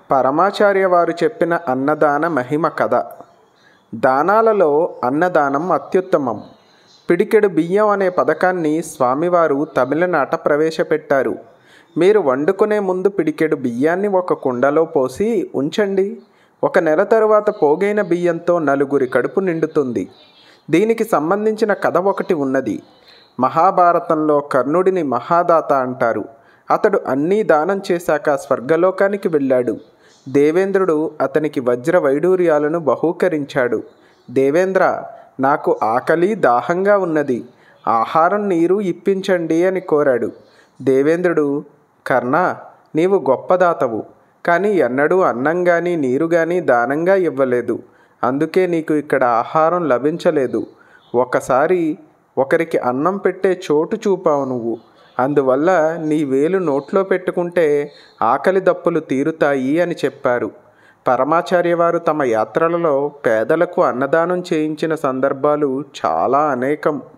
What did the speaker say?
పరమాచార్య వారు చెప్పిన అన్నదాన మహిమ కథ దానాలలో అన్నదానం అత్యుత్తమం పిడికెడు బియ్యం అనే పథకాన్ని స్వామివారు తమిళనాట ప్రవేశపెట్టారు మీరు వండుకునే ముందు పిడికెడు బియ్యాన్ని ఒక కుండలో పోసి ఉంచండి ఒక నెల తరువాత పోగైన బియ్యంతో నలుగురి కడుపు నిండుతుంది దీనికి సంబంధించిన కథ ఒకటి ఉన్నది మహాభారతంలో కర్ణుడిని మహాదాత అంటారు అతడు అన్నీ దానం చేశాక స్వర్గలోకానికి వెళ్ళాడు దేవేంద్రుడు అతనికి వజ్ర వైడూర్యాలను బహూకరించాడు దేవేంద్ర నాకు ఆకలి దాహంగా ఉన్నది ఆహారం నీరు ఇప్పించండి అని కోరాడు దేవేంద్రుడు కర్ణ నీవు గొప్పదాతవు కానీ ఎన్నడూ అన్నం కానీ నీరు కానీ దానంగా ఇవ్వలేదు అందుకే నీకు ఇక్కడ ఆహారం లభించలేదు ఒకసారి ఒకరికి అన్నం పెట్టే చోటు చూపావు నువ్వు అందువల్ల నీ వేలు నోట్లో పెట్టుకుంటే ఆకలి దప్పులు తీరుతాయి అని చెప్పారు పరమాచార్య వారు తమ యాత్రలలో పేదలకు అన్నదానం చేయించిన సందర్భాలు చాలా అనేకం